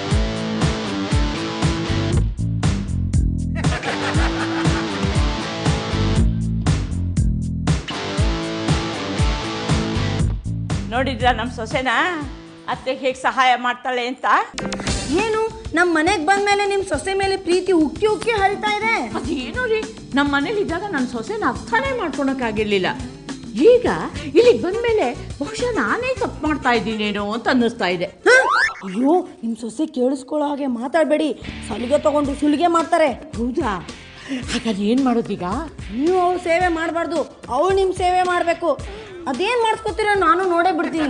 ನೋಡಿದ್ರ ನಮ್ಮ ಸೊಸೆನ ಅತ್ತೆ ಹೇಗೆ ಸಹಾಯ ಮಾಡ್ತಾಳೆ ಅಂತ ಏನು ನಮ್ ಮನೆಗ್ ಬಂದ್ಮೇಲೆ ನಿಮ್ ಸೊಸೆ ಮೇಲೆ ಪ್ರೀತಿ ಉಕ್ಕಿ ಉಕ್ಕಿ ಹರಿತಾ ಇದೆ ಅದೇನು ರೀ ನಮ್ಮ ಮನೇಲಿ ಇದ್ದಾಗ ನನ್ನ ಸೊಸೆನ ಅರ್ಥನೇ ಮಾಡ್ಕೊಳಕ್ಕಾಗಿರ್ಲಿಲ್ಲ ಈಗ ಇಲ್ಲಿಗೆ ಬಂದ್ಮೇಲೆ ಬಹುಶಃ ನಾನೇ ತಪ್ಪು ಮಾಡ್ತಾ ಇದ್ದೀನೇನೋ ಅಂತ ಅನ್ನಿಸ್ತಾ ಇದೆ ಹ? ಅಯ್ಯೋ ನಿಮ್ ಸೊಸೆ ಕೇಳಿಸ್ಕೊಳ್ಳೋ ಹಾಗೆ ಮಾತಾಡ್ಬೇಡಿ ಸಲಿಗೆ ತಗೊಂಡು ಸುಲಿಗೆ ಮಾಡ್ತಾರೆ ಹೌದಾ ಹಾಗಾದ್ರೆ ಏನು ಮಾಡೋದೀಗ ನೀವು ಅವ್ರ ಸೇವೆ ಮಾಡಬಾರ್ದು ಅವ್ರು ನಿಮ್ ಸೇವೆ ಮಾಡ್ಬೇಕು ಅದೇನ್ ಮಾಡಿಸ್ಕೊತೀರೋ ನಾನು ನೋಡೇ ಬಿಡ್ತೀನಿ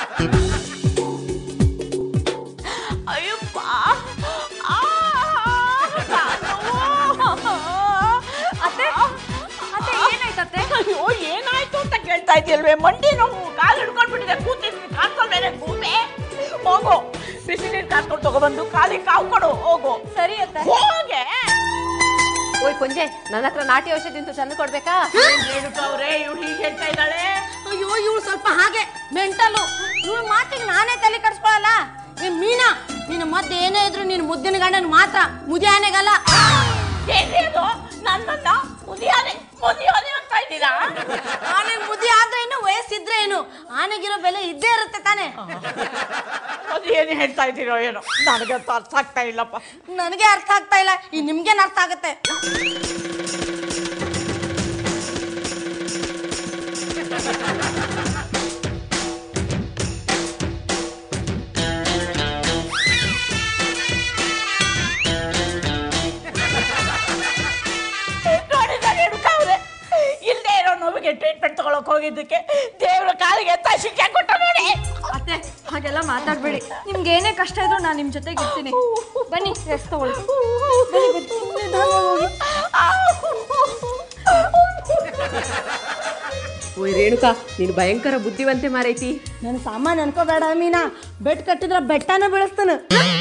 ಅಯ್ಯಪ್ಪ ಅತ್ತೆ ಅತ್ತೆ ಏನಾಯ್ತತ್ತೆ ಅಯ್ಯೋ ಏನಾಯ್ತು ಅಂತ ಕೇಳ್ತಾ ಇದೆಯಲ್ವೇ ಮಂಡಿ ನೋವು ಕಾಲು ಹಿಡ್ಕೊಂಡ್ಬಿಟ್ಟಿದೆ ಕೂತಿದ್ವಿ ಕಾಲ್ಕೊಂಡ್ ಮೇಲೆ ಕೂತೆ ಹೋಗು ಬಿಸಿ ನೀರು ಕಾಸ್ಕೊಂಡು ತಗೊಬಂದು ಕಾಲಿಗೆ ಕಾವು ಕೊಡು ಹೋಗು ಸರಿ ಅತ್ತೆ ಹೋಗೆ ಓಯ್ ಪುಂಜೆ ನನ್ನ ಹತ್ರ ನಾಟಿ ಔಷಧಿ ಅಂತ ತಂದು ಕೊಡ್ಬೇಕಾ ಅವ್ರೆ ಇವ್ರು ಹೀಗೆ ಹೇಳ್ತಾ ಇದ್ದಾಳೆ ಅಯ್ಯೋ ಇವಳು ಸ್ವಲ್ಪ ಹಾಗೆ ಮೆಂಟಲು ಇವಳು ಮಾತಿಗೆ ನಾನೇ ತಲೆ ಕಟ್ಸ್ಕೊಳಲ್ಲ ಏ ಮೀನಾ ನಿನ್ನ ಮದ್ದು ಏನೇ ಇದ್ರು ನಿನ್ನ ಮುದ್ದಿನ ಗಂಡನ ಮಾತ್ರ ಮುದಿ ಆನೆಗಲ್ಲ ಏನ್ರಿ ಅದು ನನ್ನನ್ನ ಮುದಿಯಾನೆ ಮುದಿಯಾನೆ ಅಂತ ಇದ್ದೀರಾ ಆನೆ ಮುದಿ ಆದ್ರೆ ಏನು ವಯಸ್ಸಿದ್ರೆ ಏನು ಆನೆಗಿರೋ ಬೆಲೆ ಇದ್ದೇ ಇರುತ್ತೆ ತಾನೆ ಅದು ಏನು ಹೇಳ್ತಾ ಇದ್ದೀರೋ ಏನೋ ನನಗಂತ ಅರ್ಥ ಆಗ್ತಾ ಇಲ್ಲಪ್ಪ ನನಗೆ ಅರ್ಥ ಆಗ್ತಾ ಇಲ್ಲ ಈ ನಿಮ್ಗೇನ್ ಅರ್ಥ ಆಗುತ್ತೆ ನೋಡಿದ್ದಾರೆ ಹುಡುಕವ್ರೆ ಇಲ್ಲದೆ ಇರೋ ನೋವಿಗೆ ಟ್ರೀಟ್ಮೆಂಟ್ ತಗೊಳಕ್ ಹೋಗಿದ್ದಕ್ಕೆ ದೇವ್ರ ಕಾಲಿಗೆ ಎತ್ತ ಶಿಕ್ಷೆ ಕೊಟ್ಟ ನೋಡಿ ಅತ್ತೆ ಹಾಗೆಲ್ಲ ಮಾತಾಡ್ಬೇಡಿ ನಿಮ್ಗೆ ಏನೇ ಕಷ್ಟ ಇದ್ರು ನಾನು ನಿಮ್ ಜೊತೆಗೆ ಇರ್ತೀನಿ ಬನ್ನಿ ರೆಸ್ಟ್ ತಗೊಳ್ಳಿ ಓಯ್ ರೇಣುಕಾ ನೀನು ಭಯಂಕರ ಬುದ್ಧಿವಂತೆ ಮಾರೈತಿ ನನ್ನ ಸಾಮಾನು ಅನ್ಕೋಬೇಡ ಮೀನಾ ಬೆಟ್ ಕಟ್ಟಿದ್ರ ಬೆಟ್ಟನ ಬೆಳೆಸ್ತಾನ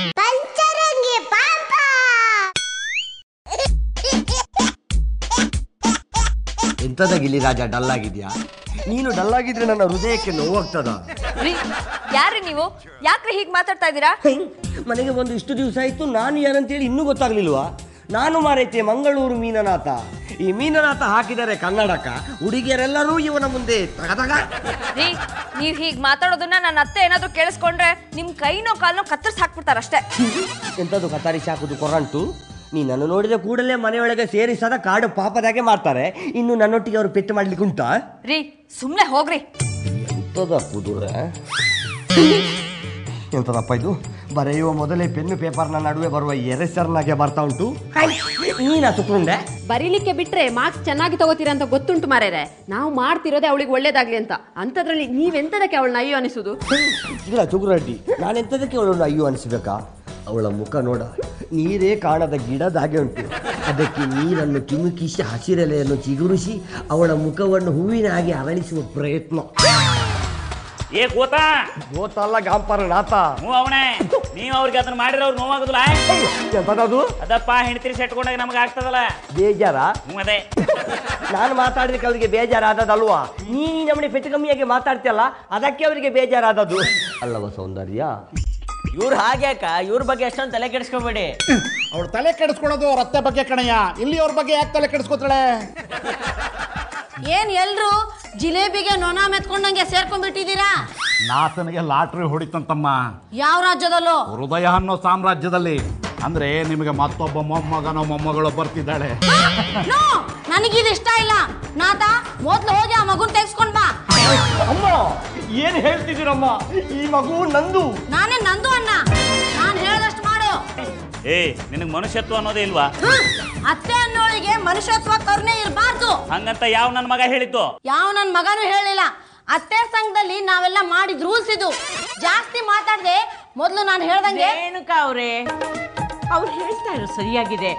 ಎಂತದ ಗಿಲಿರಾಜ ಡಲ್ ಆಗಿದ್ಯಾ ನೀನು ಡಲ್ ಆಗಿದ್ರೆ ನನ್ನ ಹೃದಯಕ್ಕೆ ನೋವಾಗ್ತದ ರೀ ಯಾರ್ರಿ ನೀವು ಯಾಕ್ರಿ ಹೀಗ್ ಮಾತಾಡ್ತಾ ಇದ್ದೀರಾ ಮನೆಗೆ ಬಂದು ಇಷ್ಟು ದಿವಸ ಆಯ್ತು ನಾನು ಯಾರಂತೇಳಿ ಇನ್ನೂ ಗೊತ್ತಾಗ್ಲಿಲ್ವಾ ನಾನು ಮಾರೈತೆ ಮಂಗಳೂರು ಮೀನನಾಥ ಈ ಮೀನನಾಥ ಹಾಕಿದರೆ ಕನ್ನಡಕ ಹುಡುಗಿಯರೆಲ್ಲರೂ ಇವನ ಮುಂದೆ ತಗದಗ ರೀ ನೀವ್ ಹೀಗ್ ಮಾತಾಡೋದನ್ನ ನನ್ನ ಅತ್ತೆ ಏನಾದ್ರೂ ಕೇಳಿಸ್ಕೊಂಡ್ರೆ ನಿಮ್ ಕೈನೋ ಕಾಲ್ನೋ ಕತ್ತರಿಸಿ ಹಾಕ್ಬಿಡ್ತಾರಷ್ಟೇ ಎಂಥದ್ದು ಕತಾರಿ ಹಾಕುದು ಕೊರಂಟು ನೀ ನನ್ನ ನೋಡಿದ ಕೂಡಲೇ ಮನೆಯೊಳಗೆ ಸೇರಿಸದ ಕಾಡು ಪಾಪದಾಗೆ ಮಾಡ್ತಾರೆ ಇನ್ನು ನನ್ನೊಟ್ಟಿಗೆ ಅವರು ಪೆಟ್ಟು ಮಾಡ್ಲಿಕ್ಕೆ ಉಂಟಾ ರೀ ಸುಮ್ನೆ ಹೋಗ್ರಿ ಎಂಥದ ಕುದುರ ಎಂಥದಪ್ಪ ಇದು ಬರೆಯುವ ಮೊದಲೇ ಪೆನ್ನು ಪೇಪರ್ನ ನಡುವೆ ಬರುವ ಎರೆಸರ್ನಾಗೆ ಬರ್ತಾ ಉಂಟು ನೀನ ಸುಕ್ರುಂಡೆ ಬರೀಲಿಕ್ಕೆ ಬಿಟ್ರೆ ಮಾರ್ಕ್ಸ್ ಚೆನ್ನಾಗಿ ತಗೋತೀರಾ ಅಂತ ಗೊತ್ತುಂಟು ಮಾರೇರೆ ನಾವು ಮಾಡ್ತಿರೋದೇ ಅವಳಿಗೆ ಒಳ್ಳೇದಾಗ್ಲಿ ಅಂತ ಅಂಥದ್ರಲ್ಲಿ ನೀವೆಂತದಕ್ಕೆ ಅವಳನ್ನ ಅಯ್ಯೋ ಅನಿಸುದು ಇಲ್ಲ ಚುಗುರಡ್ಡಿ ನಾನೆಂಥದಕ್ಕೆ ಅವಳನ್ನು ಅಯ್ಯೋ ಅನಿಸ್ಬೇಕಾ ಅವಳ ಮುಖ ನೋಡ ನೀರೇ ಕಾಣದ ಗಿಡದಾಗೆ ಉಂಟು ಅದಕ್ಕೆ ನೀರನ್ನು ಕಿಮುಕಿಸಿ ಹಸಿರೆಲೆಯನ್ನು ಚಿಗುರಿಸಿ ಅವಳ ಮುಖವನ್ನು ಹೂವಿನ ಹಾಗೆ ಅರಳಿಸುವ ಪ್ರಯತ್ನ ಏ ಕೂತಾ ಗೋತಲ್ಲ ಗಾಂಪರ ನಾಥ ಹ್ಞೂ ಅವನೇ ನೀವು ಅವ್ರಿಗೆ ಅದನ್ನ ಮಾಡಿದ್ರೆ ಅವ್ರು ನೋವಾಗುದಿಲ್ಲ ಎಂಥದದು ಅದಪ್ಪ ಹೆಣ್ತಿರಿ ಸೆಟ್ಕೊಂಡಾಗ ನಮ್ಗೆ ಆಗ್ತದಲ್ಲ ಬೇಜಾರ ಹ್ಞೂ ಅದೇ ನಾನು ಮಾತಾಡಿದಕ್ಕೆ ಅವರಿಗೆ ಬೇಜಾರಾದದಲ್ವಾ ನೀ ನಮ್ಮನೆ ಪೆಟ್ಟು ಕಮ್ಮಿಯಾಗಿ ಮಾತಾಡ್ತಿಯಲ್ಲ ಅದಕ್ಕೆ ಅವರಿಗೆ ಬೇಜಾರಾದದ್ದು ಅಲ್ಲವ ಸೌಂದರ್ಯ ಇವ್ರು ಹಾಗ್ಯಾಕ ಇವ್ರ ಬಗ್ಗೆ ಅಷ್ಟೊಂದು ತಲೆ ಕೆಡಿಸ್ಕೊಬೇಡಿ ಅವಳು ತಲೆ ಕೆಡಿಸ್ಕೊಳ್ಳೋದು ಅವ್ರ ಅತ್ತೆ ಬಗ್ಗೆ ಕಣಯ್ಯ ಇಲ್ಲಿ ಅವ್ರ ಬಗ್ಗೆ ಯಾಕೆ ತಲೆ ಕೆಡಿಸ್ಕೊತಾಳೆ ಏನ್ ಎಲ್ರು ಜಿಲೇಬಿಗೆ ನೊಣ ಮೆತ್ಕೊಂಡಂಗೆ ಸೇರ್ಕೊಂಡ್ಬಿಟ್ಟಿದ್ದೀರಾ ನಾತನಿಗೆ ಲಾಟ್ರಿ ಹೊಡಿತಂತಮ್ಮ ಯಾವ ರಾಜ್ಯದಲ್ಲೋ ಹೃದಯ ಅನ್ನೋ ಸಾಮ್ರಾಜ್ಯದಲ್ಲಿ ಅಂದ್ರೆ ನಿಮಗೆ ಮತ್ತೊಬ್ಬ ಮೊಮ್ಮಗನೋ ಮೊಮ್ಮಗಳು ಬರ್ತಿದ್ದಾಳೆ ನೋ ನನಗಿದು ಇಷ್ಟ ಇಲ್ಲ ನಾತ ಮೊದ್ಲು ಹೋಗಿ ಆ ಮಗುನ್ ತೆಗ್ಸ್ಕೊಂಡ್ ಬಾ ಅಮ್ಮ ಏನು ಹೇಳ್ತಿದ್ದೀರಮ್ಮ ಈ ಮಗು ನಂದು ನಾನೇ ನಂದು ಅಣ್ಣ ನಾನ್ ಹೇಳ್ದಷ್ಟು ಮಾಡು ಏ ನಿನಗೆ ಮನುಷ್ಯತ್ವ ಅನ್ನೋದೇ ಇಲ್ವಾ ಹ್ಮ್. ಅತ್ತೆ ಅನ್ನೋಳಿಗೆ ಮನುಷ್ಯತ್ವ ಕರುಣೆ ಇರಬಾರ್ದು ಹಂಗಂತ ಯಾವ ನನ್ನ ಮಗ ಹೇಳಿದ್ದು ಯಾವ ನನ್ ಮಗನೂ ಹೇಳಿಲ್ಲ ಅತ್ತೆ ಸಂಘದಲ್ಲಿ ನಾವೆಲ್ಲ ಮಾಡಿದ ರೂಲ್ಸ್ ಇದು ಜಾಸ್ತಿ ಮಾತಾಡ್ದೆ ಮೊದ್ಲು ನಾನು ಹೇಳ್ದಂಗೆ ರೇಣುಕಾ ಅವರೇ ಅವ್ರು ಹೇಳ್ತಾ ಇರೋ ಸರಿಯಾಗಿದೆ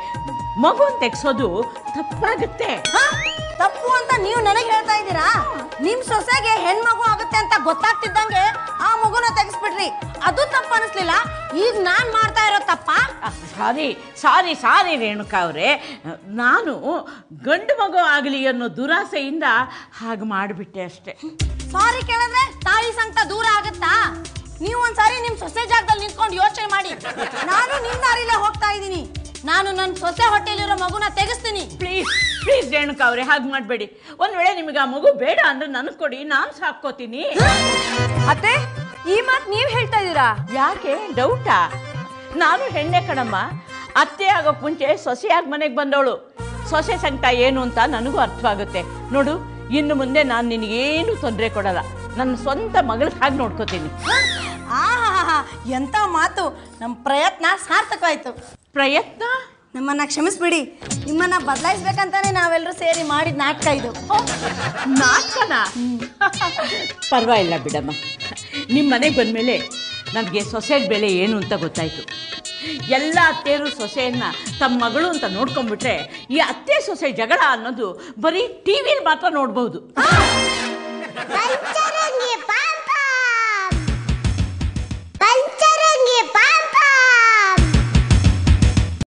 ಮಗುನ್ ತೆಗ್ಸೋದು ತಪ್ಪಾಗುತ್ತೆ ಹಾ? ತಪ್ಪು ಅಂತ ನೀವು ನನಗೆ ಹೇಳ್ತಾ ಇದ್ದೀರಾ ನಿಮ್ ಸೊಸೆಗೆ ಹೆಣ್ಮಗು ಆಗುತ್ತೆ ಅಂತ ಗೊತ್ತಾಗ್ತಿದ್ದಂಗೆ ಆ ಮಗುನ ತೆಗಿಸ್ಬಿಡ್ರಿ ಅದು ತಪ್ಪು ಅನಿಸ್ಲಿಲ್ಲ ಈಗ ನಾನ್ ಮಾಡ್ತಾ ಇರೋ ತಪ್ಪಾ ಸಾರಿ ಸಾರಿ ಸಾರಿ ರೇಣುಕಾ ಅವರೇ ನಾನು ಗಂಡು ಮಗು ಆಗಲಿ ಅನ್ನೋ ದುರಾಸೆಯಿಂದ ಹಾಗೆ ಮಾಡಿಬಿಟ್ಟೆ ಅಷ್ಟೆ ಸಾರಿ ಕೇಳಿದ್ರೆ ತಾಯಿ ಸಂಕಟ ದೂರ ಆಗುತ್ತಾ ನೀವು ಒಂದ್ಸಾರಿ ನಿಮ್ ಸೊಸೆ ಜಾಗದಲ್ಲಿ ನಿಂತ್ಕೊಂಡು ಯೋಚನೆ ಮಾಡಿ ನಾನು ನಿಮ್ ದಾರಿಲೇ ಹೋಗ್ತಾ ಇದ್ದೀನಿ ನಾನು ನನ್ನ ಸೊಸೆ ಹೊಟ್ಟೆಲಿರೋ ಮಗುನ ತೆಗಿಸ್ತೀನಿ ಪ್ಲೀಸ್ ಪ್ಲೀಸ್ ರೇಣುಕಾ ಅವರೇ ಹಾಗೆ ಮಾಡಬೇಡಿ ಒಂದು ವೇಳೆ ನಿಮಗೆ ಆ ಮಗು ಬೇಡ ಅಂದ್ರೆ ನನಗೆ ಕೊಡಿ ನಾನು ಸಾಕೋತೀನಿ ಅತ್ತೆ ಈ ಮಾತು ನೀವ್ ಹೇಳ್ತಾ ಇದ್ದೀರಾ ಯಾಕೆ ಡೌಟಾ ನಾನು ಹೆಣ್ಣೆ ಕಣಮ್ಮ ಅತ್ತೆ ಆಗೋಕ್ ಮುಂಚೆ ಸೊಸೆಯಾಗಿ ಮನೆಗೆ ಬಂದವಳು ಸೊಸೆ ಸಂಕಟ ಏನು ಅಂತ ನನಗೂ ಅರ್ಥವಾಗುತ್ತೆ ನೋಡು ಇನ್ನು ಮುಂದೆ ನಾನು ನಿನಗೇನು ತೊಂದರೆ ಕೊಡಲ್ಲ ನನ್ನ ಸ್ವಂತ ಮಗಳ ಹಾಗೆ ನೋಡ್ಕೋತೀನಿ ಆಹಾ ಎಂತ ಮಾತು ನಮ್ಮ ಪ್ರಯತ್ನ ಸಾರ್ಥಕವಾಯ್ತು ಪ್ರಯತ್ನ ನಮ್ಮನ್ನ ಕ್ಷಮಿಸ್ಬಿಡಿ ನಿಮ್ಮನ್ನ ಬದಲಾಯಿಸ್ಬೇಕಂತಾನೆ ನಾವೆಲ್ಲರೂ ಸೇರಿ ಮಾಡಿದ ನಾಟಕ ಇದು ನಾಲ್ಕನ ಪರವಾಗಿಲ್ಲ ಬಿಡಮ್ಮ ನಿಮ್ಮ ಮನೆಗೆ ಬಂದಮೇಲೆ ನನಗೆ ಸೊಸೆಯ ಬೆಲೆ ಏನು ಅಂತ ಗೊತ್ತಾಯಿತು ಎಲ್ಲ ಅತ್ತೆಯರು ಸೊಸೆಯನ್ನ ತಮ್ಮ ಮಗಳು ಅಂತ ನೋಡ್ಕೊಂಡ್ಬಿಟ್ರೆ ಈ ಅತ್ತೆ ಸೊಸೆ ಜಗಳ ಅನ್ನೋದು ಬರೀ ಟಿ ವಿಲಿ ಮಾತ್ರ ನೋಡ್ಬೋದು ಕಂಚ